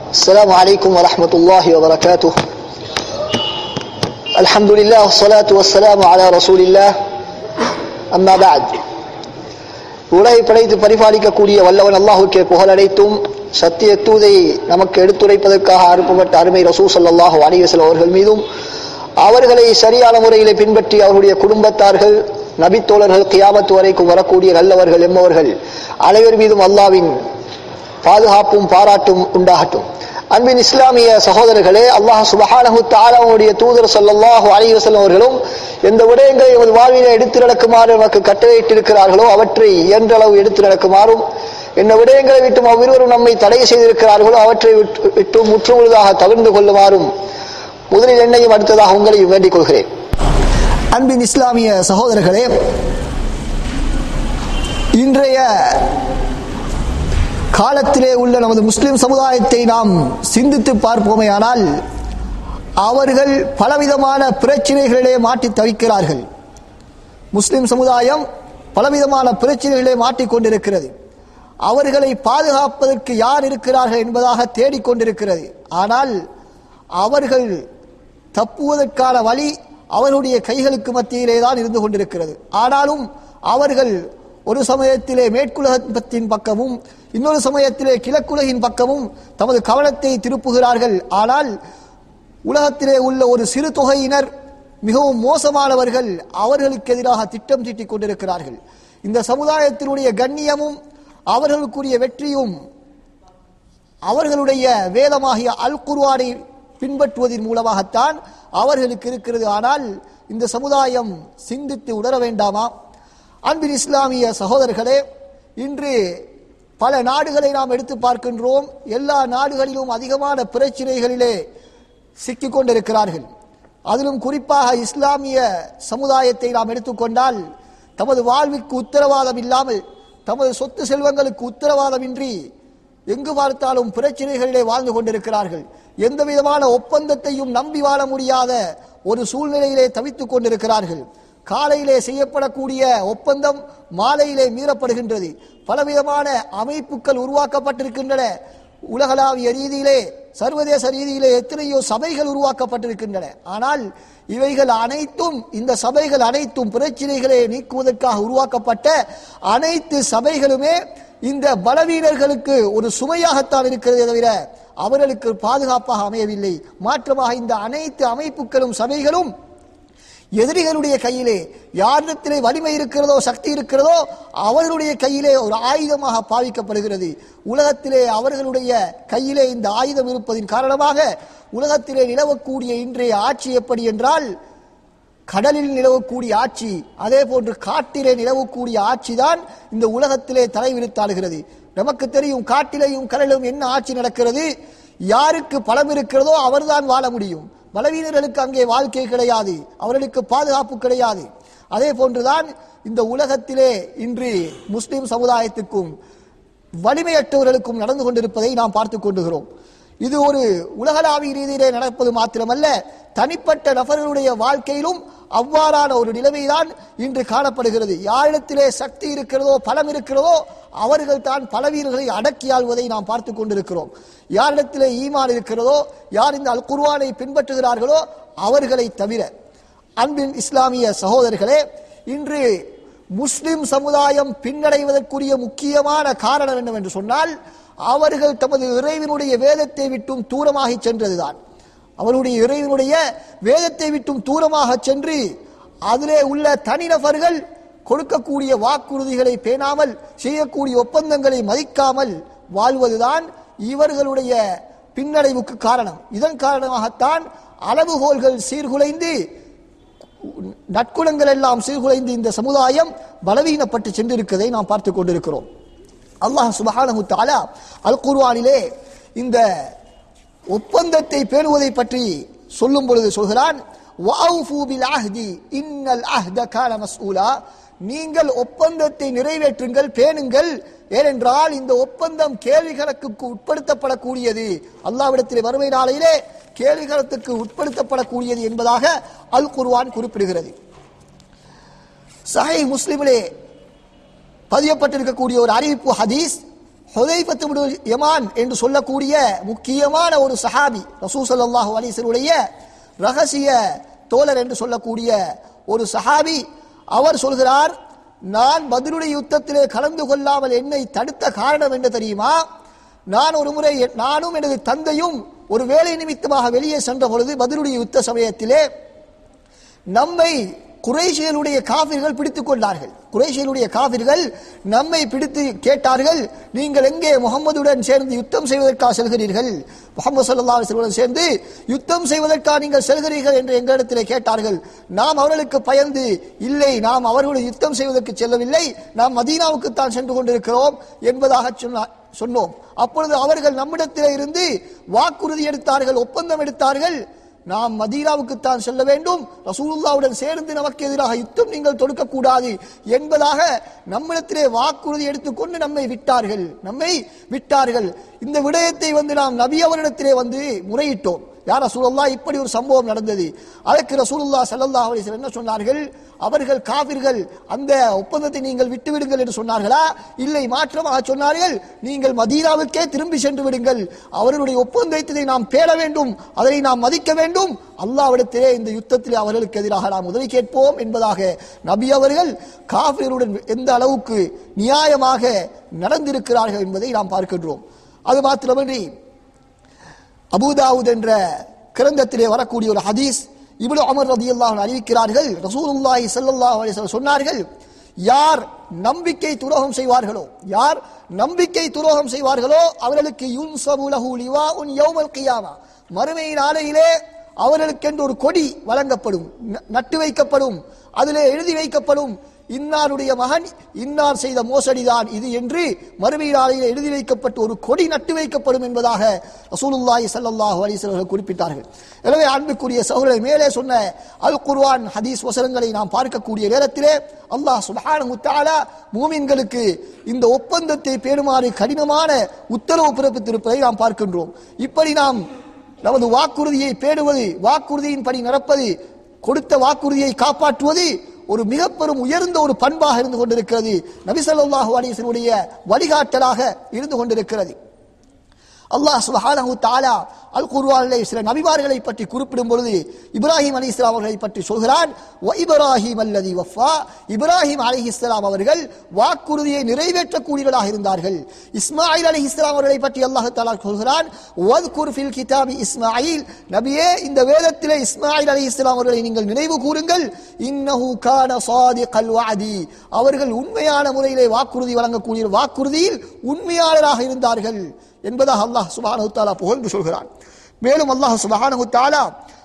السلام عليكم ورحمة الله وبركاته الحمد لله والصلاة والسلام على رسول الله أما بعد உலகை படைத்து பரிபாலிக்கக்கூடிய வல்லவன் அல்லாஹுக்கே புகழடைத்தும் சத்திய தூதை நமக்கு எடுத்துரைப்பதற்காக அனுப்பப்பட்ட அருமை ரசூ சல்லாஹூ அலிவசல் அவர்கள் மீதும் அவர்களை சரியான முறையிலே பின்பற்றி அவருடைய குடும்பத்தார்கள் நபித்தோழர்கள் கியாமத்து வரைக்கும் வரக்கூடிய நல்லவர்கள் எம்மவர்கள் அனைவர் மீதும் அல்லாவின் பாதுகாப்பும் பாராட்டும் உண்டாகட்டும் அன்பின் இஸ்லாமிய சகோதரர்களே அல்லாஹ் சுபஹானஹு தாலாவுடைய தூதர் ஸல்லல்லாஹு அலைஹி வஸல்லம் அவர்களும் எந்த விடயங்களை எமது வாழ்விலே எடுத்து நடக்குமாறு நமக்கு கட்டளையிட்டிருக்கிறார்களோ அவற்றை இயன்றளவு எடுத்து நடக்குமாறும் என்ன விடயங்களை விட்டும் அவ்விருவரும் நம்மை தடை செய்திருக்கிறார்களோ அவற்றை விட்டு விட்டு முற்றுமுழுதாக தவிர்ந்து கொள்ளுமாறும் முதலில் என்னையும் அடுத்ததாக உங்களையும் வேண்டிக் கொள்கிறேன் அன்பின் இஸ்லாமிய சகோதரர்களே இன்றைய காலத்திலே உள்ள நமது முஸ்லிம் சமுதாயத்தை நாம் சிந்தித்து பார்ப்போமேயானால் அவர்கள் பலவிதமான பிரச்சனைகளிலே மாட்டி தவிக்கிறார்கள் முஸ்லிம் சமுதாயம் பலவிதமான பிரச்சனைகளிலே மாட்டிக்கொண்டிருக்கிறது அவர்களை பாதுகாப்பதற்கு யார் இருக்கிறார்கள் என்பதாக தேடிக்கொண்டிருக்கிறது ஆனால் அவர்கள் தப்புவதற்கான வழி அவர்களுடைய கைகளுக்கு மத்தியிலே தான் இருந்து கொண்டிருக்கிறது ஆனாலும் அவர்கள் ஒரு சமயத்திலே மேற்குலகத்தின் பக்கமும் இன்னொரு சமயத்திலே கிழக்குலகின் பக்கமும் தமது கவனத்தை திருப்புகிறார்கள் ஆனால் உலகத்திலே உள்ள ஒரு சிறு தொகையினர் மிகவும் மோசமானவர்கள் அவர்களுக்கு எதிராக திட்டம் தீட்டிக் கொண்டிருக்கிறார்கள் இந்த சமுதாயத்தினுடைய கண்ணியமும் அவர்களுக்குரிய வெற்றியும் அவர்களுடைய வேதமாகிய அல் குர்வானை பின்பற்றுவதன் மூலமாகத்தான் அவர்களுக்கு இருக்கிறது ஆனால் இந்த சமுதாயம் சிந்தித்து உணர வேண்டாமா அன்பின் இஸ்லாமிய சகோதரர்களே இன்று பல நாடுகளை நாம் எடுத்து பார்க்கின்றோம் எல்லா நாடுகளிலும் அதிகமான பிரச்சனைகளிலே சிக்கிக் கொண்டிருக்கிறார்கள் அதிலும் குறிப்பாக இஸ்லாமிய சமுதாயத்தை நாம் எடுத்துக்கொண்டால் தமது வாழ்விற்கு உத்தரவாதம் இல்லாமல் தமது சொத்து செல்வங்களுக்கு உத்தரவாதமின்றி எங்கு பார்த்தாலும் பிரச்சனைகளிலே வாழ்ந்து கொண்டிருக்கிறார்கள் எந்த விதமான ஒப்பந்தத்தையும் நம்பி வாழ முடியாத ஒரு சூழ்நிலையிலே தவித்துக் கொண்டிருக்கிறார்கள் காலையிலே செய்யப்படக்கூடிய ஒப்பந்தம் மாலையிலே மீறப்படுகின்றது பலவிதமான அமைப்புகள் உருவாக்கப்பட்டிருக்கின்றன உலகளாவிய ரீதியிலே சர்வதேச ரீதியிலே எத்தனையோ சபைகள் உருவாக்கப்பட்டிருக்கின்றன ஆனால் இவைகள் அனைத்தும் இந்த சபைகள் அனைத்தும் பிரச்சனைகளை நீக்குவதற்காக உருவாக்கப்பட்ட அனைத்து சபைகளுமே இந்த பலவீனர்களுக்கு ஒரு சுமையாகத்தான் இருக்கிறதே தவிர அவர்களுக்கு பாதுகாப்பாக அமையவில்லை மாற்றமாக இந்த அனைத்து அமைப்புகளும் சபைகளும் எதிரிகளுடைய கையிலே யாரிடத்திலே வலிமை இருக்கிறதோ சக்தி இருக்கிறதோ அவர்களுடைய கையிலே ஒரு ஆயுதமாக பாவிக்கப்படுகிறது உலகத்திலே அவர்களுடைய கையிலே இந்த ஆயுதம் இருப்பதின் காரணமாக உலகத்திலே நிலவக்கூடிய இன்றைய ஆட்சி எப்படி என்றால் கடலில் நிலவக்கூடிய ஆட்சி அதே போன்று காட்டிலே நிலவக்கூடிய ஆட்சி தான் இந்த உலகத்திலே தலைவிரித்தாளுகிறது நமக்கு தெரியும் காட்டிலேயும் கடலிலும் என்ன ஆட்சி நடக்கிறது யாருக்கு பலம் இருக்கிறதோ அவர்தான் வாழ முடியும் பலவீனர்களுக்கு அங்கே வாழ்க்கை கிடையாது அவர்களுக்கு பாதுகாப்பு கிடையாது அதே போன்றுதான் இந்த உலகத்திலே இன்று முஸ்லிம் சமுதாயத்துக்கும் வலிமையற்றவர்களுக்கும் நடந்து கொண்டிருப்பதை நாம் பார்த்து கொண்டுகிறோம் இது ஒரு உலகளாவிய ரீதியிலே நடப்பது மாத்திரமல்ல தனிப்பட்ட நபர்களுடைய வாழ்க்கையிலும் அவ்வாறான ஒரு நிலைமைதான் இன்று காணப்படுகிறது யாரிடத்திலே சக்தி இருக்கிறதோ பலம் இருக்கிறதோ அவர்கள் தான் பலவீனர்களை அடக்கி ஆள்வதை நாம் பார்த்து கொண்டிருக்கிறோம் யாரிடத்திலே ஈமான் இருக்கிறதோ யார் இந்த அல் குர்வானை பின்பற்றுகிறார்களோ அவர்களை தவிர அன்பின் இஸ்லாமிய சகோதரர்களே இன்று முஸ்லிம் சமுதாயம் பின்னடைவதற்குரிய முக்கியமான காரணம் என்னவென்று சொன்னால் அவர்கள் தமது இறைவனுடைய வேதத்தை விட்டும் தூரமாகி சென்றதுதான் அவருடைய இறைவனுடைய வேதத்தை விட்டும் தூரமாக சென்று அதிலே உள்ள தனிநபர்கள் கொடுக்கக்கூடிய வாக்குறுதிகளை பேணாமல் செய்யக்கூடிய ஒப்பந்தங்களை மதிக்காமல் வாழ்வதுதான் இவர்களுடைய பின்னடைவுக்கு காரணம் இதன் காரணமாகத்தான் அளவுகோல்கள் சீர்குலைந்து நற்குணங்கள் எல்லாம் சீர்குலைந்து இந்த சமுதாயம் பலவீனப்பட்டு சென்றிருக்கிறதை நாம் பார்த்து கொண்டிருக்கிறோம் அல்லாஹ் சுபஹானஹு தஆலா அல் குர்ஆனிலே இந்த ஒப்பந்தத்தை பேணுவதை பற்றி சொல்லும் பொழுது சொல்கிறான் வஅஃபு பில் அஹ்தி இன்னல் அஹ்த கான மஸ்ஊலா நீங்கள் ஒப்பந்தத்தை நிறைவேற்றுங்கள் பேணுங்கள் ஏனென்றால் இந்த ஒப்பந்தம் கேள்வி கணக்குக்கு உட்படுத்தப்படக்கூடியது அல்லாவிடத்தில் வறுமை நாளையிலே கேள்வி கணக்குக்கு உட்படுத்தப்படக்கூடியது என்பதாக அல் குர்ஆன் குறிப்பிடுகிறது சஹீஹ் முஸ்லிமிலே பதியப்பட்டிருக்கக்கூடிய ஒரு அறிவிப்பு ஹதீஸ் ஹுதைஃபத்து இப்னு யமான் என்று சொல்லக்கூடிய முக்கியமான ஒரு சஹாபி ரசூ ஸல்லல்லாஹு அலைஹி வஸல்லுடைய ரகசிய தோழர் என்று சொல்லக்கூடிய ஒரு சஹாபி அவர் சொல்கிறார் நான் பதிலுடைய யுத்தத்திலே கலந்து கொள்ளாமல் என்னை தடுத்த காரணம் என்ன தெரியுமா நான் ஒரு முறை என்- நானும் எனது தந்தையும் ஒரு வேலை நிமித்தமாக வெளியே சென்ற பொழுது பதிலுடைய யுத்த சமயத்திலே நம்மை குறைஷியலுடைய காபிர்கள் பிடித்துக் கொண்டார்கள் குறைஷியலுடைய காபிர்கள் நம்மை பிடித்து கேட்டார்கள் நீங்கள் எங்கே முகமதுடன் சேர்ந்து யுத்தம் செய்வதற்காக செல்கிறீர்கள் முகமது சல்லா அலிஸ்வருடன் சேர்ந்து யுத்தம் செய்வதற்காக நீங்கள் செல்கிறீர்கள் என்று எங்களிடத்திலே கேட்டார்கள் நாம் அவர்களுக்கு பயந்து இல்லை நாம் அவர்களுடைய யுத்தம் செய்வதற்கு செல்லவில்லை நாம் மதீனாவுக்கு தான் சென்று கொண்டிருக்கிறோம் என்பதாக சொன்னார் சொன்னோம் அப்பொழுது அவர்கள் நம்மிடத்திலே இருந்து வாக்குறுதி எடுத்தார்கள் ஒப்பந்தம் எடுத்தார்கள் நாம் மதீனாவுக்குத்தான் செல்ல வேண்டும் ரசூலுல்லாவுடன் சேர்ந்து நமக்கு எதிராக யுத்தம் நீங்கள் தொடுக்கக்கூடாது என்பதாக நம்மிடத்திலே வாக்குறுதி எடுத்துக்கொண்டு நம்மை விட்டார்கள் நம்மை விட்டார்கள் இந்த விடயத்தை வந்து நாம் நபி அவரிடத்திலே வந்து முறையிட்டோம் யார் ரசூலுல்லா இப்படி ஒரு சம்பவம் நடந்தது அதற்கு ரசூலுல்லா ஸல்லல்லாஹு அலைஹி வஸல்லம் என்ன சொன்னார்கள் அவர்கள் காபிர்கள் அந்த ஒப்பந்தத்தை நீங்கள் விட்டு விடுங்கள் என்று சொன்னார்களா இல்லை மாற்றமாக சொன்னார்கள் நீங்கள் மதீனாவுக்கே திரும்பி சென்று விடுங்கள் அவர்களுடைய ஒப்பந்தத்தை நாம் பேண வேண்டும் அதனை நாம் மதிக்க வேண்டும் அல்லாவிடத்திலே இந்த யுத்தத்திலே அவர்களுக்கு எதிராக நாம் உதவி கேட்போம் என்பதாக நபி அவர்கள் காபிர்களுடன் எந்த அளவுக்கு நியாயமாக நடந்திருக்கிறார்கள் என்பதை நாம் பார்க்கின்றோம் அது மாத்திரமின்றி அபூதாவுத் என்ற கிரந்தத்திலே வரக்கூடிய ஒரு ஹதீஸ் இப்னு உமர் ரலியல்லாஹு அன்ஹு அறிவிக்கிறார்கள் ரசூலுல்லாஹி ஸல்லல்லாஹு அலைஹி வஸல்லம் சொன்னார்கள் யார் நம்பிக்கை துரோகம் செய்வார்களோ யார் நம்பிக்கை துரோகம் செய்வார்களோ அவர்களுக்கு யுன்சபு லஹு லிவாஉன் யௌமல் கியாமா மறுமை நாளையிலே அவர்களுக்கென்று ஒரு கொடி வழங்கப்படும் ந- நட்டு வைக்கப்படும் அதிலே எழுதி வைக்கப்படும் இன்னாருடைய மகன் இன்னார் செய்த மோசடிதான் இது என்று மறுமை நாளையில் எழுதி வைக்கப்பட்டு ஒரு கொடி நட்டு வைக்கப்படும் என்பதாக ரசூலுல்லாஹி ஸல்லல்லாஹு அலைஹி வஸல்லம் குறிப்பிட்டார்கள் எனவே அன்புக்குரிய சகோதரரை மேலே சொன்ன அல் குர்ஆன் ஹதீஸ் வசனங்களை நாம் பார்க்கக்கூடிய நேரத்திலே அல்லாஹ் சுப்ஹானஹு வ தஆலா மூமின்களுக்கு இந்த ஒப்பந்தத்தை பேணுமாறு கடினமான உத்தரவு பிறப்பித்திருப்பதை நாம் பார்க்கின்றோம் இப்படி நாம் நமது வாக்குறுதியை பேணுவது வாக்குறுதியின்படி நடப்பது கொடுத்த வாக்குறுதியை காப்பாற்றுவது ஒரு மிக பெரும் உயர்ந்த ஒரு பண்பாக இருந்து கொண்டிருக்கிறது நபி ஸல்லல்லாஹு அலைஹி வஸல்லுடைய வழிகாட்டலாக இருந்து கொண்டிருக்கிறது அல்லாஹ் சுப்ஹானஹு தஆலா அல் குர்ஆனிலே சில நபிமார்களை பற்றி குறிப்பிடும் பொழுது இப்ராஹிம் அலைஹிஸ்ஸலாம் அவர்களை பற்றி சொல்கிறான் வ இப்ராஹிம் அல்லதி வஃபா இப்ராஹிம் அலைஹிஸ்ஸலாம் அவர்கள் வாக்குறுதியை நிறைவேற்றக்கூடியவர்களாக இருந்தார்கள் இஸ்மாயில் அலைஹிஸ்ஸலாம் அவர்களை பற்றி அல்லாஹ் தஆலா சொல்கிறான் வத்குர் ஃபில் கிதாபி இஸ்மாயில் நபியே இந்த வேதத்திலே இஸ்மாயில் அலைஹிஸ்ஸலாம் அவர்களை நீங்கள் நினைவு கூறுங்கள் இன்னஹு கான சாதிகல் வஅதி அவர்கள் உண்மையான முறையிலே வாக்குறுதி வழங்கக்கூடிய வாக்குறுதியில் உண்மையாளராக இருந்தார்கள் என்பதாக அல்லாஹ் சுப்ஹானஹு தஆலா புகழ்ந்து சொல்கிறான் மேலும் அல்லாஹ் சுப்ஹானஹு தஆலா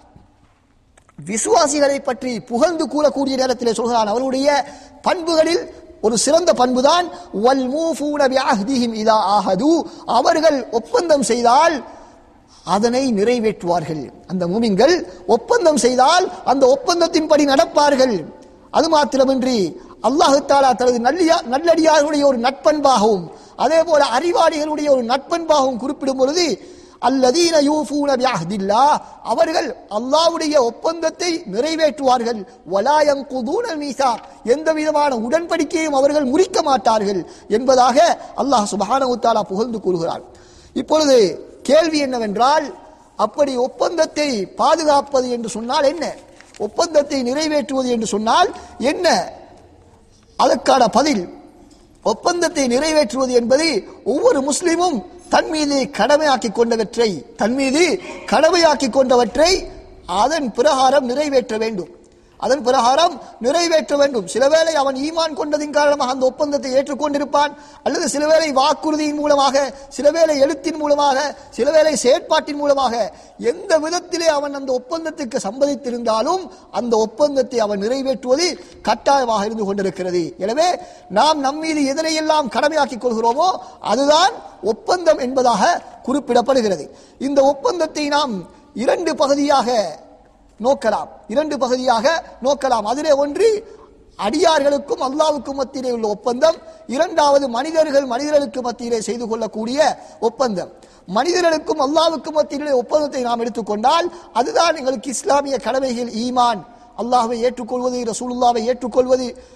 விசுவாசிகளை பற்றி புகழ்ந்து கூறக்கூடிய நேரத்திலே சொல்கிறான் அவருடைய பண்புகளில் ஒரு சிறந்த பண்புதான் வல் மூஃபூன பிஅஹ்திஹிம் இதா ஆஹது அவர்கள் ஒப்பந்தம் செய்தால் அதனை நிறைவேற்றுவார்கள் அந்த மூமின்கள் ஒப்பந்தம் செய்தால் அந்த ஒப்பந்தத்தின்படி நடப்பார்கள் அது மாத்திரமின்றி அல்லாஹு தாலா தனது நல்லியா நல்லடியார்களுடைய ஒரு நட்பண்பாகவும் அதே போல அறிவாளிகளுடைய ஒரு நட்பண்பாகவும் குறிப்பிடும் பொழுது அல்லதீன யூஃபூன பிஅஹ்தில்லா அவர்கள் அல்லாஹ்வுடைய ஒப்பந்தத்தை நிறைவேற்றுவார்கள் வலா யன்குதூனல் மீசாக் எந்த விதமான உடன்படிக்கையும் அவர்கள் முறிக்க மாட்டார்கள் என்பதாக அல்லாஹ் சுப்ஹானஹு தஆலா புகழ்ந்து கூறுகிறார் இப்பொழுது கேள்வி என்னவென்றால் அப்படி ஒப்பந்தத்தை பாதுகாப்பது என்று சொன்னால் என்ன ஒப்பந்தத்தை நிறைவேற்றுவது என்று சொன்னால் என்ன அதற்கான பதில் ஒப்பந்தத்தை நிறைவேற்றுவது என்பது ஒவ்வொரு முஸ்லிமும் தன் மீது கடமையாக்கி கொண்டவற்றை தன் மீது கடமையாக்கி கொண்டவற்றை அதன் பிரகாரம் நிறைவேற்ற வேண்டும் அதன் பிரகாரம் நிறைவேற்ற வேண்டும் சிலவேளை அவன் ஈமான் கொண்டதின் காரணமாக அந்த ஒப்பந்தத்தை ஏற்றுக்கொண்டிருப்பான் அல்லது சிலவேளை வாக்குறுதியின் மூலமாக சிலவேளை எழுத்தின் மூலமாக சிலவேளை செயற்பாட்டின் மூலமாக எந்த விதத்திலே அவன் அந்த ஒப்பந்தத்துக்கு சம்மதித்திருந்தாலும் அந்த ஒப்பந்தத்தை அவன் நிறைவேற்றுவது கட்டாயமாக இருந்து கொண்டிருக்கிறது எனவே நாம் நம்மீது எதனையெல்லாம் கடமையாக்கிக் கொள்கிறோமோ அதுதான் ஒப்பந்தம் என்பதாக குறிப்பிடப்படுகிறது இந்த ஒப்பந்தத்தை நாம் இரண்டு பகுதியாக நோக்கலாம் இரண்டு பகுதியாக நோக்கலாம் அதிலே ஒன்று அடியார்களுக்கும் அல்லாவுக்கும் மத்தியிலே உள்ள ஒப்பந்தம் இரண்டாவது மனிதர்கள் மனிதர்களுக்கு மத்தியிலே செய்து கொள்ளக்கூடிய ஒப்பந்தம் மனிதர்களுக்கும் அல்லாவுக்கும் மத்தியிலே ஒப்பந்தத்தை நாம் எடுத்துக்கொண்டால் அதுதான் எங்களுக்கு இஸ்லாமிய கடமைகள் ஈமான் அல்லாஹ்வை ஏற்றுக்கொள்வது ரசூலுல்லாவை ஏற்றுக்கொள்வது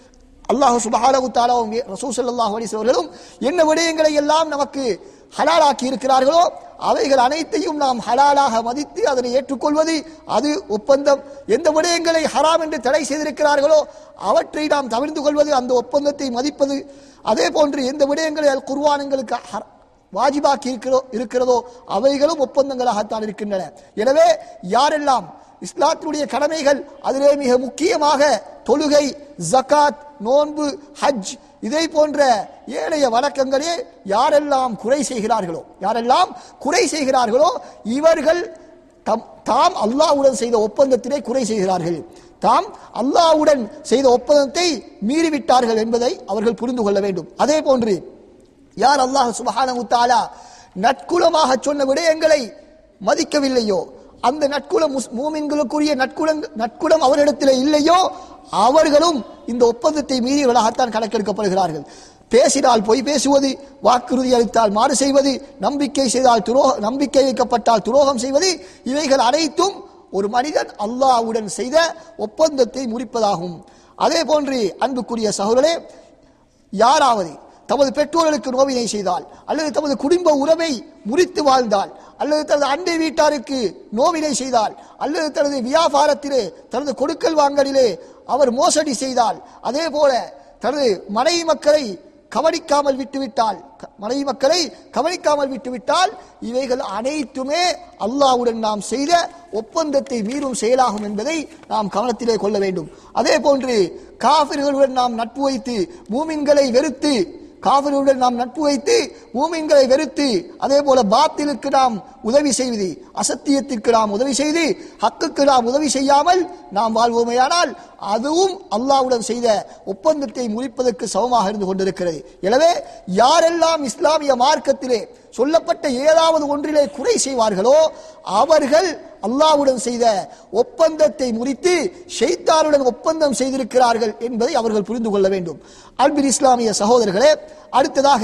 அல்லாஹ் சுபஹானஹு தஆலாவும் ரசூல் ஸல்லல்லாஹு அலைஹி அவர்களும் என்ன விடயங்களை எல்லாம் நமக்கு ஹலாலாக்கி இருக்கிறார்களோ அவைகள் அனைத்தையும் நாம் ஹலாலாக மதித்து அதனை ஏற்றுக்கொள்வது அது ஒப்பந்தம் எந்த விடயங்களை ஹராம் என்று தடை செய்திருக்கிறார்களோ அவற்றை நாம் தவிர்த்து கொள்வது அந்த ஒப்பந்தத்தை மதிப்பது அதே போன்று எந்த விடயங்களை அல் குர்வானங்களுக்கு ஹர- வாஜிபாக்கி இருக்கிறோ இருக்கிறதோ அவைகளும் ஒப்பந்தங்களாகத்தான் இருக்கின்றன எனவே யாரெல்லாம் இஸ்லாத்தினுடைய கடமைகள் அதிலே மிக முக்கியமாக தொழுகை ஜகாத் நோன்பு ஹஜ் இதை போன்ற ஏனைய வழக்கங்களே யாரெல்லாம் குறை செய்கிறார்களோ யாரெல்லாம் குறை செய்கிறார்களோ இவர்கள் தம் தாம் அல்லாஹ்வுடன் செய்த ஒப்பந்தத்திலே குறை செய்கிறார்கள் தாம் அல்லாஹ்வுடன் செய்த ஒப்பந்தத்தை மீறிவிட்டார்கள் என்பதை அவர்கள் புரிந்து கொள்ள வேண்டும் அதே போன்று யார் அல்லாஹ் சுபஹானஹு தஆலா நட்குலமாக சொன்ன விடயங்களை மதிக்கவில்லையோ அந்த நட்குலம் முஸ்- மூமின்களுக்குரிய நட்குலம் நட்குலம் அவரிடத்தில் இல்லையோ அவர்களும் இந்த ஒப்பந்தத்தை மீறியவர்களாகத்தான் கணக்கெடுக்கப்படுகிறார்கள் பேசினால் பொய் பேசுவது வாக்குறுதி அளித்தால் மாறு செய்வது நம்பிக்கை செய்தால் துரோக நம்பிக்கை வைக்கப்பட்டால் துரோகம் செய்வது இவைகள் அனைத்தும் ஒரு மனிதன் அல்லாஹ்வுடன் செய்த ஒப்பந்தத்தை முறிப்பதாகும் அதே போன்று அன்புக்குரிய சகோதரே யாராவது தமது பெற்றோர்களுக்கு நோவினை செய்தால் அல்லது தமது குடும்ப உறவை முறித்து வாழ்ந்தால் அல்லது தனது அண்டை வீட்டாருக்கு நோவினை செய்தால் அல்லது தனது வியாபாரத்திலே தனது கொடுக்கல் வாங்கலிலே அவர் மோசடி செய்தால் அதே போல தனது மனைவி மக்களை கவனிக்காமல் விட்டுவிட்டால் க- மனைவி மக்களை கவனிக்காமல் விட்டுவிட்டால் இவைகள் அனைத்துமே அல்லாஹ்வுடன் நாம் செய்த ஒப்பந்தத்தை மீறும் செயலாகும் என்பதை நாம் கவனத்திலே கொள்ள வேண்டும் அதே போன்று காபிர்களுடன் நாம் நட்பு வைத்து மூமின்களை வெறுத்து காவிரியுடன் நாம் நட்பு வைத்து மூமின்களை வெறுத்து அதே போல பாத்திலுக்கு நாம் உதவி செய்வது அசத்தியத்திற்கு நாம் உதவி செய்து ஹக்குக்கு நாம் உதவி செய்யாமல் நாம் வாழ்வோமேயானால் அதுவும் அல்லாஹ்வுடன் செய்த ஒப்பந்தத்தை முறிப்பதற்கு சமமாக இருந்து கொண்டிருக்கிறது எனவே யாரெல்லாம் இஸ்லாமிய மார்க்கத்திலே சொல்லப்பட்ட ஏதாவது ஒன்றிலே குறை செய்வார்களோ அவர்கள் அல்லாஹ்வுடன் செய்த ஒப்பந்தத்தை முறித்து ஷைத்தானுடன் ஒப்பந்தம் செய்திருக்கிறார்கள் என்பதை அவர்கள் புரிந்து கொள்ள வேண்டும் அன்பின் இஸ்லாமிய சகோதரர்களே அடுத்ததாக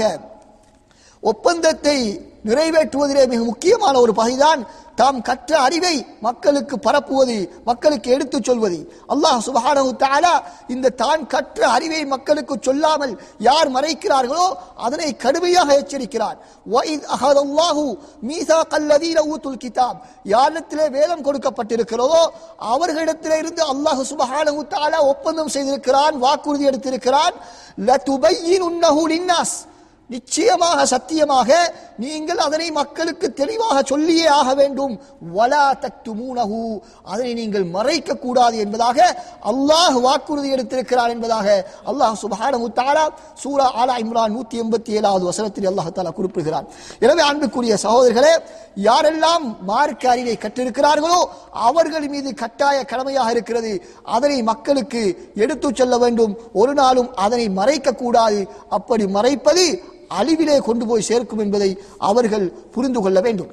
ஒப்பந்தத்தை நிறைவேற்றுவதிலே மிக முக்கியமான ஒரு பகுதிதான் தாம் கற்ற அறிவை மக்களுக்கு பரப்புவது மக்களுக்கு எடுத்துச் சொல்வது அல்லாஹ் சுப்ஹானஹு தஆலா இந்த தான் கற்ற அறிவை மக்களுக்கு சொல்லாமல் யார் மறைக்கிறார்களோ அதனை கடுமையாக எச்சரிக்கிறார் வஇத் அஹதல்லாஹு மீசாகல் லதீன ஊத்துல் கிதாப் யாரிடத்திலே வேதம் கொடுக்கப்பட்டிருக்கிறதோ அவர்களிடத்திலே இருந்து அல்லாஹ் சுப்ஹானஹு தஆலா ஒப்பந்தம் செய்திருக்கிறான் வாக்குறுதி எடுத்திருக்கிறான் லதுபையினுன்னஹு லின்னாஸ் நிச்சயமாக சத்தியமாக நீங்கள் அதனை மக்களுக்கு தெளிவாக சொல்லியே ஆக வேண்டும் வலா தக்துமூனஹு அதனை நீங்கள் மறைக்க கூடாது என்பதாக அல்லாஹ் வாக்குறுதி எடுத்திருக்கிறார் என்பதாக அல்லாஹ் சுப்ஹானஹு தஆலா சூரா ஆலா இம்ரான் 187 ஏழாவது வசனத்தில் அல்லாஹ் தஆலா குறிப்பிடுகிறார் எனவே அன்புக்குரிய சகோதரர்களே யாரெல்லாம் மார்க்க அறிவை கற்றிருக்கிறார்களோ அவர்கள் மீது கட்டாய கடமையாக இருக்கிறது அதனை மக்களுக்கு எடுத்துச் சொல்ல வேண்டும் ஒரு நாளும் அதனை மறைக்க கூடாது அப்படி மறைப்பது அழிவிலே கொண்டு போய் சேர்க்கும் என்பதை அவர்கள் புரிந்து கொள்ள வேண்டும்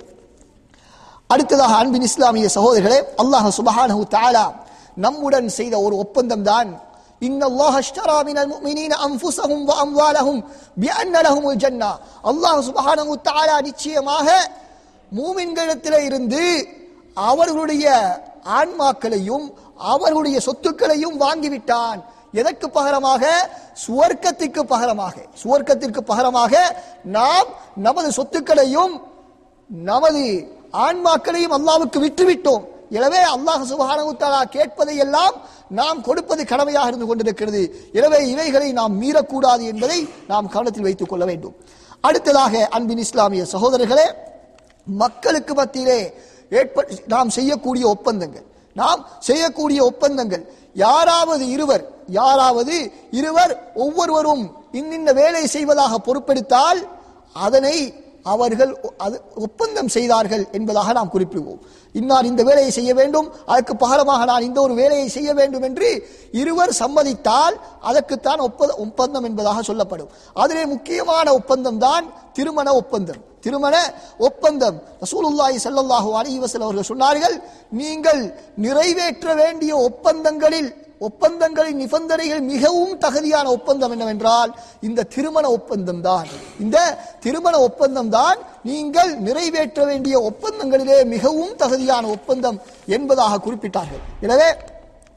அடுத்ததாக அன்பின் இஸ்லாமிய சகோதரர்களே அல்லாஹ் சுபஹானஹு தஆலா நம்முடன் செய்த ஒரு ஒப்பந்தம் தான் இன்னல்லாஹ் அஷ்தரா மினல் முஃமினீன அன்ஃபுஸஹும் வ அம்வாலஹும் பிஅன்ன லஹுமுல் ஜன்னah அல்லாஹ் சுபஹானஹு தஆலா நிச்சயமாக மூமின்களிடத்திலே இருந்து அவர்களுடைய ஆன்மாக்களையும் அவர்களுடைய சொத்துக்களையும் வாங்கிவிட்டான் எதற்கு பகரமாக சுவர்க்கத்திற்கு பகரமாக சுவர்க்கத்திற்கு பகரமாக நாம் நமது சொத்துக்களையும் நமது ஆன்மாக்களையும் அல்லாவுக்கு விட்டுவிட்டோம் எனவே அல்லாஹ் சுபஹானஹு தஆலா கேட்பதை எல்லாம் நாம் கொடுப்பது கடமையாக இருந்து கொண்டிருக்கிறது எனவே இவைகளை நாம் மீறக்கூடாது என்பதை நாம் கவனத்தில் வைத்துக் கொள்ள வேண்டும் அடுத்ததாக அன்பின் இஸ்லாமிய சகோதரர்களே மக்களுக்கு மத்தியிலே ஏற்ப நாம் செய்யக்கூடிய ஒப்பந்தங்கள் நாம் செய்யக்கூடிய ஒப்பந்தங்கள் யாராவது இருவர் யாராவது இருவர் ஒவ்வொருவரும் இன்னின்ன வேலை செய்வதாக பொறுப்பெடுத்தால் அதனை அவர்கள் ஒ- அது ஒப்பந்தம் செய்தார்கள் என்பதாக நாம் குறிப்பிடுவோம் இன்னார் இந்த வேலையை செய்ய வேண்டும் அதற்கு பகரமாக நான் இந்த ஒரு வேலையை செய்ய வேண்டும் என்று இருவர் சம்மதித்தால் அதற்குத்தான் ஒப்ப ஒப்பந்தம் என்பதாக சொல்லப்படும் அதிலே முக்கியமான ஒப்பந்தம் தான் திருமண ஒப்பந்தம் திருமண ஒப்பந்தம் ரசூலுல்லாஹி ஸல்லல்லாஹு அலைஹி வஸல்லம் அவர்கள் சொன்னார்கள் நீங்கள் நிறைவேற்ற வேண்டிய ஒப்பந்தங்களில் ஒப்பந்தங்களின் நிபந்தனைகள் மிகவும் தகுதியான ஒப்பந்தம் என்னவென்றால் இந்த திருமண ஒப்பந்தம் தான் இந்த திருமண ஒப்பந்தம் தான் நீங்கள் நிறைவேற்ற வேண்டிய ஒப்பந்தங்களிலே மிகவும் தகுதியான ஒப்பந்தம் என்பதாக குறிப்பிட்டார்கள் எனவே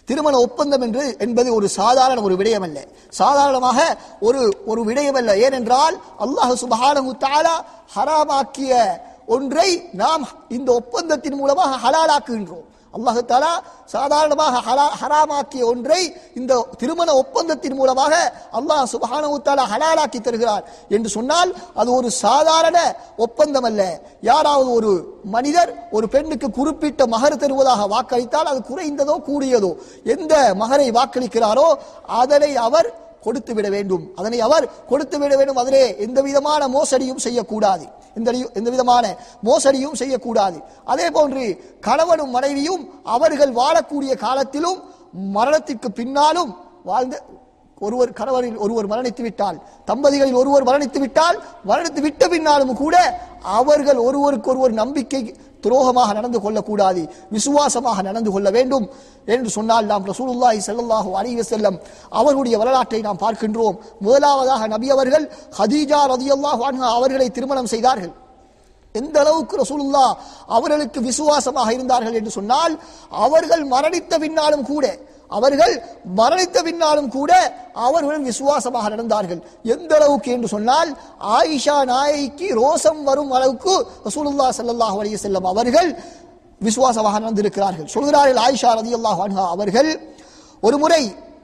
திருமண ஒப்பந்தம் என்று என்பது ஒரு சாதாரண ஒரு விடயம் அல்ல சாதாரணமாக ஒரு ஒரு விடயம் அல்ல ஏனென்றால் அல்லாஹ் சுபஹானஹு தஆலா ஹராமாக்கிய ஒன்றை நாம் இந்த ஒப்பந்தத்தின் மூலமாக ஹலாலாக்குகின்றோம் அல்லாஹு தாலா சாதாரணமாக ஹலா ஹராமாக்கிய ஒன்றை இந்த திருமண ஒப்பந்தத்தின் மூலமாக அல்லாஹ் சுபஹானஹு தஆலா ஹலாலாக்கி தருகிறார் என்று சொன்னால் அது ஒரு சாதாரண ஒப்பந்தம் அல்ல யாராவது ஒரு மனிதர் ஒரு பெண்ணுக்கு குறிப்பிட்ட மகர் தருவதாக வாக்களித்தால் அது குறைந்ததோ கூடியதோ எந்த மகரை வாக்களிக்கிறாரோ அதனை அவர் கொடுத்து விட வேண்டும் அதனை அவர் கொடுத்து விட வேண்டும் அதிலே எந்த விதமான மோசடியும் செய்யக்கூடாது எந்த எந்த விதமான மோசடியும் செய்யக்கூடாது அதே போன்று கணவனும் மனைவியும் அவர்கள் வாழக்கூடிய காலத்திலும் மரணத்திற்கு பின்னாலும் வாழ்ந்த ஒருவர் கணவரில் ஒருவர் மரணித்து விட்டால் தம்பதிகளில் ஒருவர் மரணித்து விட்டால் மரணித்து விட்ட பின்னாலும் கூட அவர்கள் ஒருவருக்கு ஒருவர் நம்பிக்கை துரோகமாக நடந்து கொள்ளக்கூடாது விசுவாசமாக நடந்து கொள்ள வேண்டும் என்று சொன்னால் நாம் ரசூலுல்லாஹி ஸல்லல்லாஹு அலைஹி வஸல்லம் அவருடைய வரலாற்றை நாம் பார்க்கின்றோம் முதலாவதாக நபி அவர்கள் ஹதீஜா ரதியல்லாஹு அன்ஹா அவர்களை திருமணம் செய்தார்கள் எந்த அளவுக்கு ரசூலுல்லா அவர்களுக்கு விசுவாசமாக இருந்தார்கள் என்று சொன்னால் அவர்கள் மரணித்த பின்னாலும் கூட அவர்கள் மரணித்த பின்னாலும் கூட அவர்களுடன் விசுவாசமாக நடந்தார்கள் எந்த அளவுக்கு என்று சொன்னால் ஆயிஷா நாயைக்கு ரோசம் வரும் அளவுக்கு ரசூலுல்லா ஸல்லல்லாஹு அலைஹி வஸல்லம் அவர்கள் விசுவாசமாக நடந்திருக்கிறார்கள் சொல்கிறார்கள் ஆயிஷா ரதியல்லாஹு அன்ஹா அவர்கள் ஒரு முறை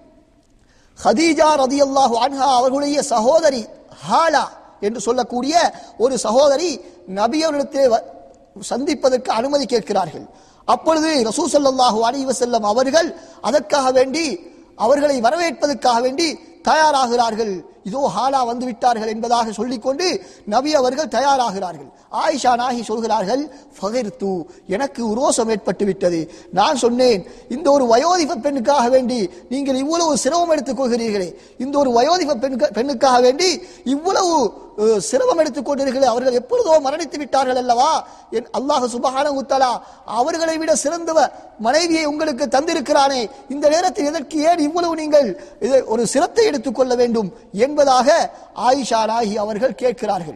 ஹதீஜா ரதியல்லாஹு அன்ஹா அவர்களுடைய சகோதரி ஹாலா என்று சொல்லக்கூடிய ஒரு சகோதரி நபியவரிடத்தில் வ- சந்திப்பதற்கு அனுமதி கேட்கிறார்கள் அப்பொழுது ரசூ ஸல்லல்லாஹு அலைஹி வஸல்லம் அவர்கள் அதற்காக வேண்டி அவர்களை வரவேற்பதற்காக வேண்டி தயாராகிறார்கள் இதோ ஹாலா வந்து விட்டார்கள் என்பதாக சொல்லிக்கொண்டு நபி அவர்கள் தயாராகிறார்கள் ஆயிஷா நாகி சொல்கிறார்கள் ஃபகிர்து எனக்கு உரோசம் ஏற்பட்டு விட்டது நான் சொன்னேன் இந்த ஒரு வயோதிப பெண்ணுக்காக வேண்டி நீங்கள் இவ்வளவு சிரமம் எடுத்துக் கொள்கிறீர்களே இந்த ஒரு வயோதிப பெண்ணுக்கு- பெண்ணுக்காக வேண்டி இவ்வளவு அஹ், சிரமம் எடுத்துக் கொண்டீர்களே அவர்கள் எப்பொழுதோ மரணித்து விட்டார்கள் அல்லவா என் அல்லாஹ் சுபஹானஹு உத்தலா அவர்களை விட சிறந்தவ மனைவியை உங்களுக்கு தந்திருக்கிறானே இந்த நேரத்தில் எதற்கு ஏன் இவ்வளவு நீங்கள் இதை ஒரு சிரத்தை எடுத்துக்கொள்ள வேண்டும் என்பதாக ஆயிஷா நாகி அவர்கள் கேட்கிறார்கள்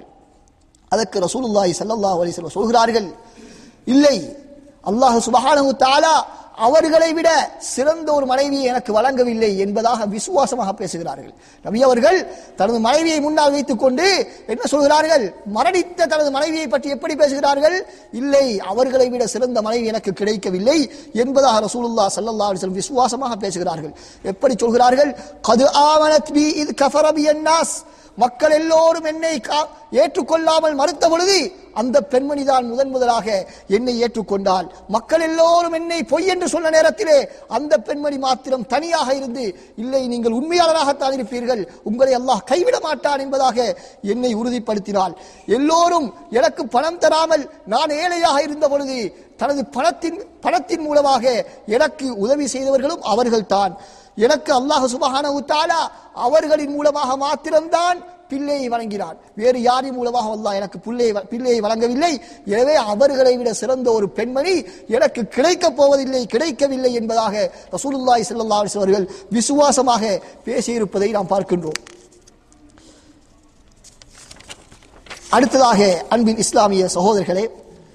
அதற்கு ரசூலுல்லாஹி ஸல்லல்லாஹு அலைஹி வஸல்லம் சொல்கிறார்கள் இல்லை அல்லாஹ் சுப்ஹானஹு தஆலா அவர்களை விட சிறந்த ஒரு மனைவியை எனக்கு வழங்கவில்லை என்பதாக விசுவாசமாக பேசுகிறார்கள் நபி அவர்கள் தனது மனைவியை முன்னால் வைத்துக் கொண்டு என்ன சொல்கிறார்கள் மரணித்த தனது மனைவியை பற்றி எப்படி பேசுகிறார்கள் இல்லை அவர்களை விட சிறந்த மனைவி எனக்கு கிடைக்கவில்லை என்பதாக ரசூலுல்லாஹ் ஸல்லல்லாஹு அலைஹி வஸல்லம் விசுவாசமாக பேசுகிறார்கள் எப்படி சொல்கிறார்கள் கது ஆமனத் பி இது கஃபர பி அன்னாஸ் மக்கள் எல்லோரும் என்னை கா- ஏற்றுக்கொள்ளாமல் மறுத்த பொழுது அந்த பெண்மணி தான் முதன் முதலாக என்னை ஏற்றுக்கொண்டாள் மக்கள் எல்லோரும் என்னை பொய் என்று சொன்ன நேரத்திலே அந்த பெண்மணி மாத்திரம் தனியாக இருந்து இல்லை நீங்கள் உண்மையாளராகத்தான் இருப்பீர்கள் உங்களை அல்லாஹ் கைவிட மாட்டான் என்பதாக என்னை உறுதிப்படுத்தினாள் எல்லோரும் எனக்கு பணம் தராமல் நான் ஏழையாக இருந்த பொழுது தனது பணத்தின் பணத்தின் மூலமாக எனக்கு உதவி செய்தவர்களும் அவர்கள்தான் எனக்கு அல்லாஹ் சுபஹானஹு தஆலா அவர்களின் மூலமாக மாத்திரம்தான் பிள்ளையை வழங்கினான் வேறு யாரின் மூலமாக அல்லாஹ் எனக்கு பிள்ளையை வ- பிள்ளையை வழங்கவில்லை எனவே அவர்களை விட சிறந்த ஒரு பெண்மணி எனக்கு கிடைக்கப் போவதில்லை கிடைக்கவில்லை என்பதாக ரசூலுல்லாஹி ஸல்லல்லாஹு அலைஹி வஸல்லம் அவர்கள் விசுவாசமாக பேசியிருப்பதை நாம் பார்க்கின்றோம் அடுத்ததாக அன்பின் இஸ்லாமிய சகோதரர்களே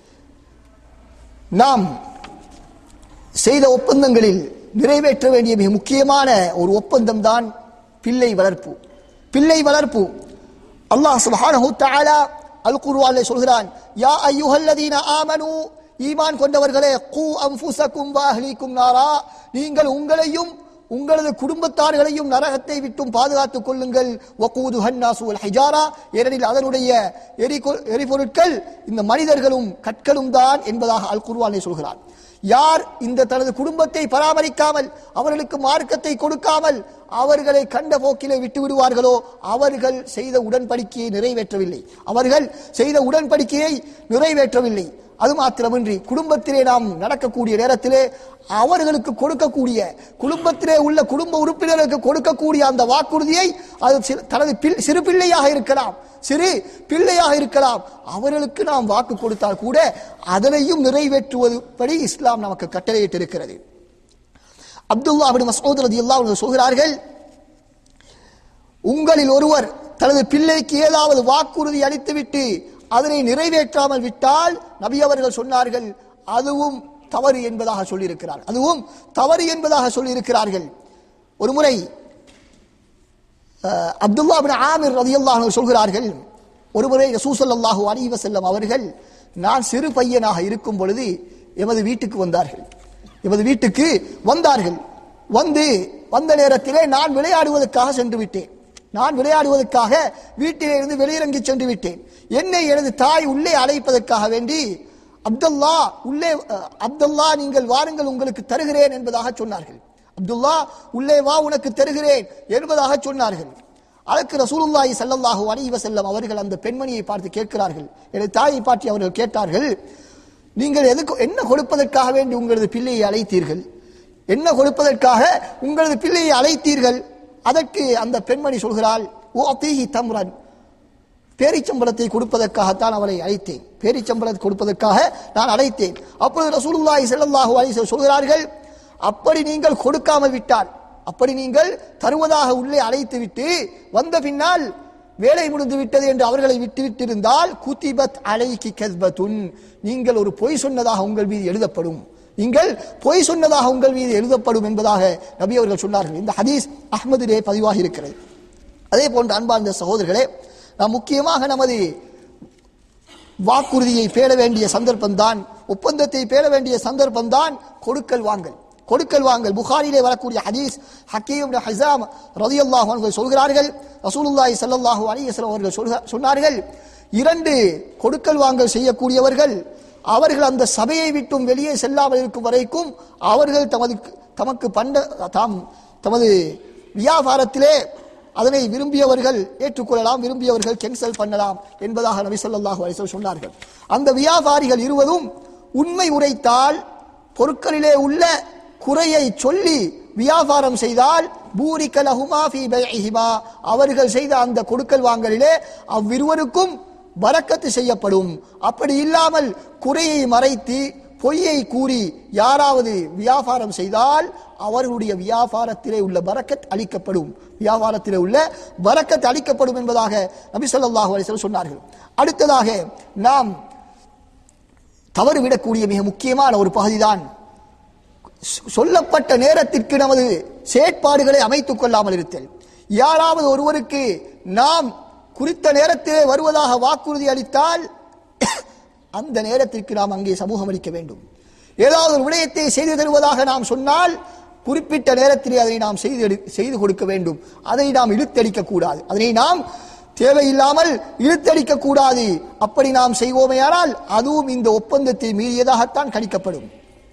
நாம் செய்த ஒப்பந்தங்களில் நிறைவேற்ற வேண்டிய மிக முக்கியமான ஒரு ஒப்பந்தம் தான் பிள்ளை வளர்ப்பு பிள்ளை வளர்ப்பு அல்லாஹ் சுப்ஹானஹு தஆலா அல் குர்ஆனில் சொல்கிறான் யா அய்யுஹல்லதீன ஆமனு ஈமான் கொண்டவர்களே கூ அன்ஃபுஸக்கும் வ அஹ்லீக்கும் நாரா நீங்கள் உங்களையும் உங்களது குடும்பத்தார்களையும் நரகத்தை விட்டும் பாதுகாத்துக் கொள்ளுங்கள் வகூது ஹன்னாசு வல் ஹிஜாரா ஏனெனில் அதனுடைய எரிகொ- எரிபொருட்கள் இந்த மனிதர்களும் கற்களும் தான் என்பதாக அல் குர்ஆனில் சொல்கிறான் யார் இந்த தனது குடும்பத்தை பராமரிக்காமல் அவர்களுக்கு மார்க்கத்தை கொடுக்காமல் அவர்களை கண்ட போக்கிலே விட்டு விடுவார்களோ அவர்கள் செய்த உடன்படிக்கையை நிறைவேற்றவில்லை அவர்கள் செய்த உடன்படிக்கையை நிறைவேற்றவில்லை அது மாத்திரமின்றி குடும்பத்திலே நாம் நடக்கக்கூடிய நேரத்திலே அவர்களுக்கு கொடுக்கக்கூடிய குடும்பத்திலே உள்ள குடும்ப உறுப்பினர்களுக்கு கொடுக்கக்கூடிய அந்த வாக்குறுதியை அது சி- தனது பிள்- சிறு பிள்ளையாக இருக்கலாம் சிறு பிள்ளையாக இருக்கலாம் அவர்களுக்கு நாம் வாக்கு கொடுத்தால் கூட அதனையும் நிறைவேற்றுவதுபடி இஸ்லாம் நமக்கு கட்டளையிட்டிருக்கிறது அப்துல்லா அபின் மசூத் ரலியல்லாஹு அன்ஹு சொல்கிறார்கள் உங்களில் ஒருவர் தனது பிள்ளைக்கு ஏதாவது வாக்குறுதி அளித்துவிட்டு அதனை நிறைவேற்றாமல் விட்டால் நபி அவர்கள் சொன்னார்கள் அதுவும் தவறு என்பதாக சொல்லியிருக்கிறார் அதுவும் தவறு என்பதாக சொல்லியிருக்கிறார்கள் ஒரு முறை அஹ், அப்துல்லா பின் ஆமிர் ரதியல்லாஹு அன்ஹு சொல்கிறார்கள் ஒருமுறை ரசூசல்லாஹு அலைஹி வஸல்லம் அவர்கள் நான் சிறு பையனாக இருக்கும் பொழுது எமது வீட்டுக்கு வந்தார்கள் எமது வீட்டுக்கு வந்தார்கள் வந்து வந்த நேரத்திலே நான் விளையாடுவதற்காக சென்று விட்டேன் நான் விளையாடுவதற்காக வீட்டிலே இருந்து வெளியிறங்கி சென்று விட்டேன் என்னை எனது தாய் உள்ளே அழைப்பதற்காக வேண்டி அப்துல்லா உள்ளே அஹ், அப்துல்லா நீங்கள் வாருங்கள் உங்களுக்கு தருகிறேன் என்பதாக சொன்னார்கள் அப்துல்லா உள்ளே வா உனக்கு தருகிறேன் என்பதாக சொன்னார்கள் அதற்கு ரசூலுல்லாஹி ஸல்லல்லாஹு அலைஹி வஸல்லம் அவர்கள் அந்த பெண்மணியை பார்த்து கேட்கிறார்கள் எனது தாயை பார்த்து அவர்கள் கேட்டார்கள் நீங்கள் எதுக்கு என்ன கொடுப்பதற்காக வேண்டி உங்களது பிள்ளையை அழைத்தீர்கள் என்ன கொடுப்பதற்காக உங்களது பிள்ளையை அழைத்தீர்கள் அதற்கு அந்த பெண்மணி சொல்கிறாள் ஓ தீஹி தம்ரன் பேரிச்சம்பளத்தை கொடுப்பதற்காகத்தான் அவளை அழைத்தேன் பேரிச்சம்பளத்தை கொடுப்பதற்காக நான் அழைத்தேன் அப்பொழுது ரசூலுல்லாஹி ஸல்லல்லாஹு அலைஹி வஸல்லம் சொல்கிறார்கள் அப்படி நீங்கள் கொடுக்காமல் விட்டால் அப்படி நீங்கள் தருவதாக உள்ளே அழைத்து விட்டு வந்த பின்னால் வேலை முடிந்து விட்டது என்று அவர்களை விட்டு விட்டிருந்தால் குத்திபத் அலைக்கு கஸ்பத்துன் நீங்கள் ஒரு பொய் சொன்னதாக உங்கள் மீது எழுதப்படும் நீங்கள் பொய் சொன்னதாக உங்கள் மீது எழுதப்படும் என்பதாக நபி அவர்கள் சொன்னார்கள் இந்த ஹதீஸ் அஹ்மதிலே பதிவாகி இருக்கிறது அதே போன்று அன்பார்ந்த சகோதரர்களே நாம் முக்கியமாக நமது வாக்குறுதியை பேண வேண்டிய சந்தர்ப்பம்தான் ஒப்பந்தத்தை பேண வேண்டிய சந்தர்ப்பம்தான் கொடுக்கல் வாங்கல் கொடுக்கல் வாங்கல் புகாரிலே வரக்கூடிய ஹதீஸ் ஹக்கீம் இப்னு ஹிஸாம் ரலியல்லாஹு அன்ஹு சொல்கிறார்கள் ரசூலுல்லாஹி ஸல்லல்லாஹு அலைஹி வஸல்லம் அவர்கள் சொல்க- சொன்னார்கள் இரண்டு கொடுக்கல் வாங்கல் செய்யக்கூடியவர்கள் அவர்கள் அந்த சபையை விட்டும் வெளியே செல்லாமல் இருக்கும் வரைக்கும் அவர்கள் தமது தமக்கு பண்ட தாம் தமது வியாபாரத்திலே அதனை விரும்பியவர்கள் ஏற்றுக்கொள்ளலாம் விரும்பியவர்கள் கேன்சல் பண்ணலாம் என்பதாக நபி ஸல்லல்லாஹு அலைஹி வஸல்லம் சொன்னார்கள் அந்த வியாபாரிகள் இருவரும் உண்மை உரைத்தால் பொருட்களிலே உள்ள குறையை சொல்லி வியாபாரம் செய்தால் பூரிக்க லஹுமா ஃபீ பைஇஹிமா அவர்கள் செய்த அந்த கொடுக்கல் வாங்கலிலே அவ்விருவருக்கும் பரக்கத்து செய்யப்படும் அப்படி இல்லாமல் குறையை மறைத்து பொய்யை கூறி யாராவது வியாபாரம் செய்தால் அவர்களுடைய வியாபாரத்திலே உள்ள பரக்கத் அளிக்கப்படும் வியாபாரத்திலே உள்ள பரக்கத் அளிக்கப்படும் என்பதாக நபி ஸல்லல்லாஹு அலைஹி வஸல்லம் சொன்னார்கள் அடுத்ததாக நாம் தவறுவிடக்கூடிய மிக முக்கியமான ஒரு பகுதிதான் சொ- சொல்லப்பட்ட நேரத்திற்கு நமது செயற்பாடுகளை அமைத்துக் கொள்ளாமல் இருத்தல் யாராவது ஒருவருக்கு நாம் குறித்த நேரத்திலே வருவதாக வாக்குறுதி அளித்தால் அந்த நேரத்திற்கு நாம் அங்கே சமூகம் அளிக்க வேண்டும் ஏதாவது ஒரு விடயத்தை செய்து தருவதாக நாம் சொன்னால் குறிப்பிட்ட நேரத்திலே அதை நாம் செய்து எடு- செய்து கொடுக்க வேண்டும் அதை நாம் இழுத்தடிக்க கூடாது அதனை நாம் தேவையில்லாமல் இழுத்தடிக்க கூடாது அப்படி நாம் செய்வோமேயானால் அதுவும் இந்த ஒப்பந்தத்தை மீறியதாகத்தான் கணிக்கப்படும்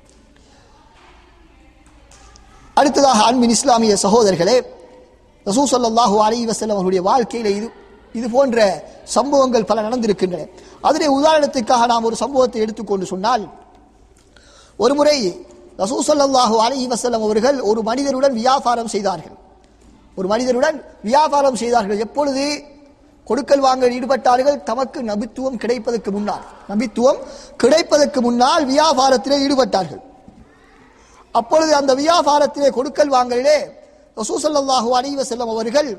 அடுத்ததாக அன்பின் இஸ்லாமிய சகோதரர்களே ரசூ ஸல்லல்லாஹு அலைஹி வஸல்லம் அவருடைய வாழ்க்கையில இது இது போன்ற சம்பவங்கள் பல நடந்திருக்கின்றன அதிலே உதாரணத்துக்காக நாம் ஒரு சம்பவத்தை எடுத்துக்கொண்டு சொன்னால் ஒரு முறை ரசூ ஸல்லல்லாஹு அலைஹி வஸல்லம் அவர்கள் ஒரு மனிதருடன் வியாபாரம் செய்தார்கள் ஒரு மனிதருடன் வியாபாரம் செய்தார்கள் எப்பொழுது கொடுக்கல் வாங்கல் ஈடுபட்டார்கள் தமக்கு நபித்துவம் கிடைப்பதற்கு முன்னால் நபித்துவம் கிடைப்பதற்கு முன்னால் வியாபாரத்திலே ஈடுபட்டார்கள் அப்பொழுது அந்த வியாபாரத்திலே கொடுக்கல் வாங்கலிலே ரசூசல்லாஹு அலைஹி வஸல்லம் அவர்கள்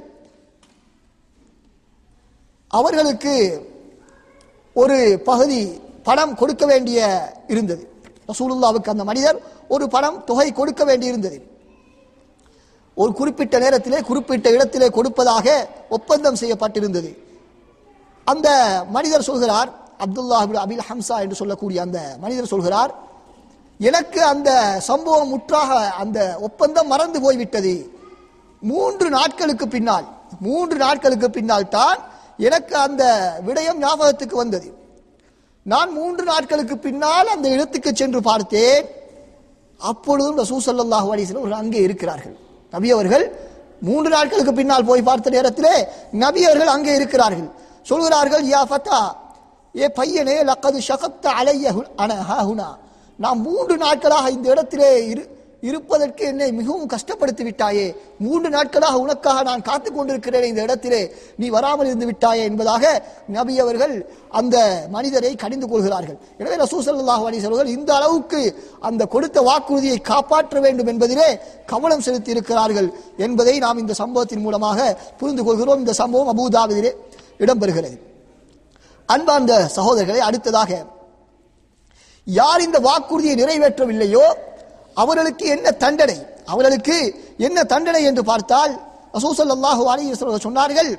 அவர்களுக்கு ஒரு பகுதி பணம் கொடுக்க வேண்டிய இருந்தது ரசூலுல்லாவுக்கு அந்த மனிதர் ஒரு பணம் தொகை கொடுக்க வேண்டி இருந்தது ஒரு குறிப்பிட்ட நேரத்திலே குறிப்பிட்ட இடத்திலே கொடுப்பதாக ஒப்பந்தம் செய்யப்பட்டிருந்தது அந்த மனிதர் சொல்கிறார் அப்துல்லா இப்னு அபில் ஹம்சா என்று சொல்லக்கூடிய அந்த மனிதர் சொல்கிறார் எனக்கு அந்த சம்பவம் முற்றாக அந்த ஒப்பந்தம் மறந்து போய்விட்டது மூன்று நாட்களுக்கு பின்னால் மூன்று நாட்களுக்கு பின்னால் தான் எனக்கு அந்த விடயம் ஞாபகத்துக்கு வந்தது நான் மூன்று நாட்களுக்கு பின்னால் அந்த இடத்துக்கு சென்று பார்த்தேன் அப்பொழுதும் ரசூ ஸல்லல்லாஹு அலைஹி வஸல்லம் அவர்கள் அங்கே இருக்கிறார்கள் நபி அவர்கள் மூன்று நாட்களுக்கு பின்னால் போய் பார்த்த நேரத்திலே நபி அவர்கள் அங்கே இருக்கிறார்கள் சொல்கிறார்கள் யா ஃபத்தா ஏ பையனே லக்கது ஷகத்த அலைய அனஹுனா நான் மூன்று நாட்களாக இந்த இடத்திலே இரு இருப்பதற்கு என்னை மிகவும் கஷ்டப்படுத்தி விட்டாயே மூன்று நாட்களாக உனக்காக நான் காத்துக் கொண்டிருக்கிறேன் இந்த இடத்திலே நீ வராமல் இருந்து விட்டாயே என்பதாக நபி அவர்கள் அந்த மனிதரை கடிந்து கொள்கிறார்கள் எனவே ரசூ ஸல்லல்லாஹு அலைஹி வஸல்லம் இந்த அளவுக்கு அந்த கொடுத்த வாக்குறுதியை காப்பாற்ற வேண்டும் என்பதிலே கவனம் செலுத்தி இருக்கிறார்கள் என்பதை நாம் இந்த சம்பவத்தின் மூலமாக புரிந்து கொள்கிறோம் இந்த சம்பவம் அபூதாபிதிலே இடம்பெறுகிறது அன்பார்ந்த சகோதரர்களை அடுத்ததாக யார் இந்த வாக்குறுதியை நிறைவேற்றவில்லையோ அவர்களுக்கு என்ன தண்டனை அவர்களுக்கு என்ன தண்டனை என்று பார்த்தால் ரசூசல்லாஹு அலைஹி வஸல்லம் சொன்னார்கள்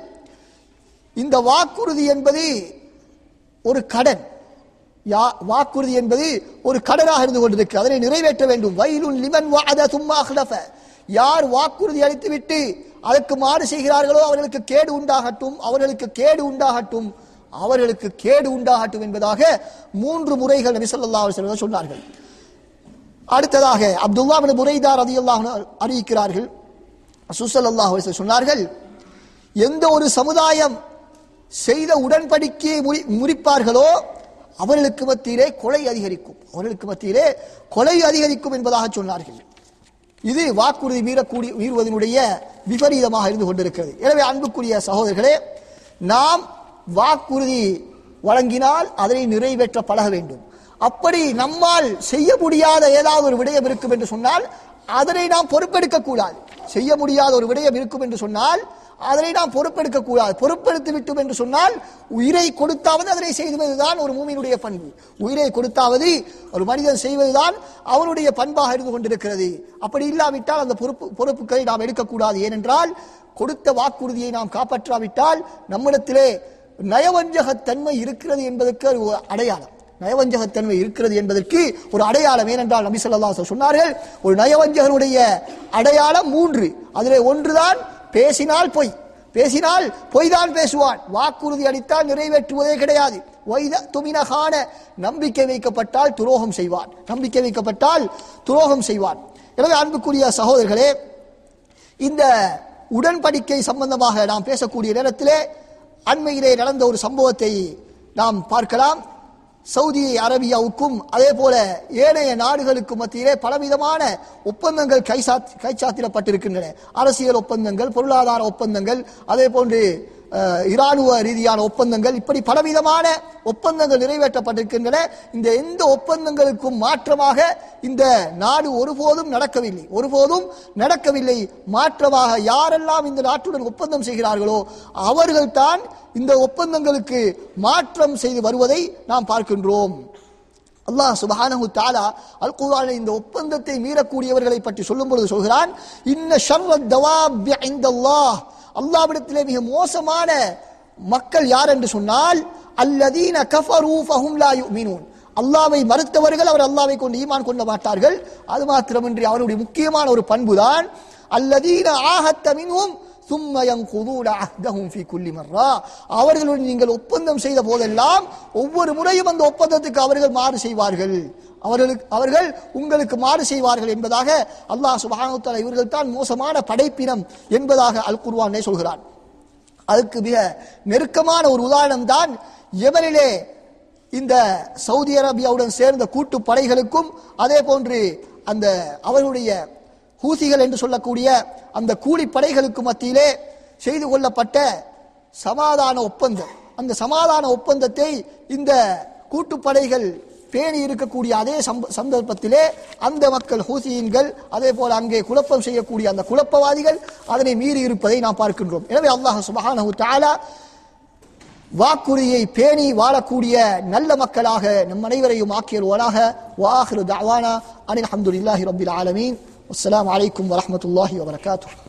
இந்த வாக்குறுதி என்பது ஒரு கடன் யா வாக்குறுதி என்பது ஒரு கடனாக இருந்து கொண்டிருக்கு அதனை நிறைவேற்ற வேண்டும் வயலுன் லிமன் வாத சும்மா அஹ்லஃப யார் வாக்குறுதி அளித்துவிட்டு அதற்கு மாறு செய்கிறார்களோ அவர்களுக்கு கேடு உண்டாகட்டும் அவர்களுக்கு கேடு உண்டாகட்டும் அவர்களுக்கு கேடு உண்டாகட்டும் என்பதாக மூன்று முறைகள் நபி ஸல்லல்லாஹு அலைஹி வஸல்லம் சொன்னார்கள் அடுத்ததாக அப்துல்லா பின் புரைதா ரதியல்லாஹு அன்ஹு அறிவிக்கிறார்கள் சுசல்லாஹு அலைஹி வஸல்லம் சொன்னார்கள் எந்த ஒரு சமுதாயம் செய்த உடன்படிக்கையை முறி முறிப்பார்களோ அவர்களுக்கு மத்தியிலே கொலை அதிகரிக்கும் அவர்களுக்கு மத்தியிலே கொலை அதிகரிக்கும் என்பதாக சொன்னார்கள் இது வாக்குறுதி மீறக்கூடிய மீறுவதனுடைய விபரீதமாக இருந்து கொண்டிருக்கிறது எனவே அன்புக்குரிய சகோதரர்களே நாம் வாக்குறுதி வழங்கினால் அதனை நிறைவேற்ற பழக வேண்டும் அப்படி நம்மால் செய்ய முடியாத ஏதாவது ஒரு விடயம் இருக்கும் என்று சொன்னால் அதனை நாம் பொறுப்பெடுக்க கூடாது செய்ய முடியாத ஒரு விடயம் இருக்கும் என்று சொன்னால் அதனை நாம் பொறுப்பெடுக்க கூடாது பொறுப்பெடுத்து விட்டோம் என்று சொன்னால் உயிரை கொடுத்தாவது அதனை செய்வதுதான் ஒரு மூமியினுடைய பண்பு உயிரை கொடுத்தாவது ஒரு மனிதன் செய்வதுதான் அவனுடைய பண்பாக இருந்து கொண்டிருக்கிறது அப்படி இல்லாவிட்டால் அந்த பொறுப்பு பொறுப்புகளை நாம் எடுக்கக்கூடாது ஏனென்றால் கொடுத்த வாக்குறுதியை நாம் காப்பாற்றாவிட்டால் நம்மிடத்திலே நயவஞ்சகத்தன்மை இருக்கிறது என்பதற்கு அது ஒரு அடையாளம் நயவஞ்சகத்தன்மை இருக்கிறது என்பதற்கு ஒரு அடையாளம் ஏனென்றால் நபி ஸல்லல்லாஹு அலைஹி வஸல்லம் சொன்னார்கள் ஒரு நயவஞ்சகனுடைய அடையாளம் மூன்று அதிலே ஒன்றுதான் பேசினால் பொய் பேசினால் பொய் தான் பேசுவான் வாக்குறுதி அளித்தால் நிறைவேற்றுவதே கிடையாது வைத துமினகான நம்பிக்கை வைக்கப்பட்டால் துரோகம் செய்வான் நம்பிக்கை வைக்கப்பட்டால் துரோகம் செய்வான் எனவே அன்புக்குரிய சகோதரர்களே இந்த உடன்படிக்கை சம்பந்தமாக நாம் பேசக்கூடிய நேரத்திலே அண்மையிலே நடந்த ஒரு சம்பவத்தை நாம் பார்க்கலாம் சவுதி அரேபியாவுக்கும் அதே போல ஏனைய நாடுகளுக்கும் மத்தியிலே பலவிதமான ஒப்பந்தங்கள் கைசாத் கைச்சாத்திடப்பட்டிருக்கின்றன அரசியல் ஒப்பந்தங்கள் பொருளாதார ஒப்பந்தங்கள் அதே போன்று அஹ், இராணுவ ரீதியான ஒப்பந்தங்கள் இப்படி பலவிதமான ஒப்பந்தங்கள் நிறைவேற்றப்பட்டிருக்கின்றன இந்த எந்த ஒப்பந்தங்களுக்கும் மாற்றமாக இந்த நாடு ஒருபோதும் நடக்கவில்லை ஒருபோதும் நடக்கவில்லை மாற்றமாக யாரெல்லாம் இந்த நாட்டுடன் ஒப்பந்தம் செய்கிறார்களோ அவர்கள்தான் இந்த ஒப்பந்தங்களுக்கு மாற்றம் செய்து வருவதை நாம் பார்க்கின்றோம் அல்லாஹ் சுபஹானஹு தஆலா அல் குர்ஆனில் இந்த ஒப்பந்தத்தை மீறக்கூடியவர்களை பற்றி சொல்லும் பொழுது சொல்கிறான் இன்ன ஷர்ர தவாபி இந்தல்லாஹ் அல்லாஹ்விடத்திலே மிக மோசமான மக்கள் யார் என்று சொன்னால் அல்லதீன கஃபரு ஃபஹும் லா யுமினூன் அல்லாவை மறுத்தவர்கள் அவர் அல்லாவை கொண்டு ஈமான் கொள்ள மாட்டார்கள் அது மாத்திரமின்றி அவருடைய முக்கியமான ஒரு பண்புதான் அல்லதீன ஆஹத்த மின்ஹும் ثم ينقضون عهدهم في كل مرة அவர்களுடன் நீங்கள் ஒப்பந்தம் செய்த போதெல்லாம் ஒவ்வொரு முறையும் அந்த ஒப்பந்தத்துக்கு அவர்கள் மாறு செய்வார்கள் அவர்களுக்கு அவர்கள் உங்களுக்கு மாறு செய்வார்கள் என்பதாக அல்லாஹ் சுப்ஹானஹு வ தஆலா இவர்கள் தான் மோசமான படைப்பினம் என்பதாக அல் குர்ஆனே சொல்கிறான் அதுக்கு மிக நெருக்கமான ஒரு உதாரணம் தான் யமனிலே இந்த சவுதி அரேபியாவுடன் சேர்ந்த கூட்டு படைகளுக்கும் அதே போன்று அந்த அவர்களுடைய ஹூசிகள் என்று சொல்லக்கூடிய அந்த கூலிப்படைகளுக்கு மத்தியிலே செய்து கொள்ளப்பட்ட சமாதான ஒப்பந்தம் அந்த சமாதான ஒப்பந்தத்தை இந்த கூட்டுப்படைகள் பேணி இருக்கக்கூடிய அதே சம்ப- சந்தர்ப்பத்திலே அந்த மக்கள் ஹூசியின்கள் அதே போல அங்கே குழப்பம் செய்யக்கூடிய அந்த குழப்பவாதிகள் அதனை மீறி இருப்பதை நாம் பார்க்கின்றோம் எனவே அல்லாஹ் சுபஹானஹு தஆலா வாக்குறுதியை பேணி வாழக்கூடிய நல்ல மக்களாக நம் அனைவரையும் ஆக்கியல்வானாக வாஹிரு தஅவானா அனில் அல்ஹம்துலில்லாஹி ரப்பில் ஆலமீன் அஸ்ஸலாமு அலைக்கும் வரஹ்மத்துல்லாஹி வபரகாத்துஹு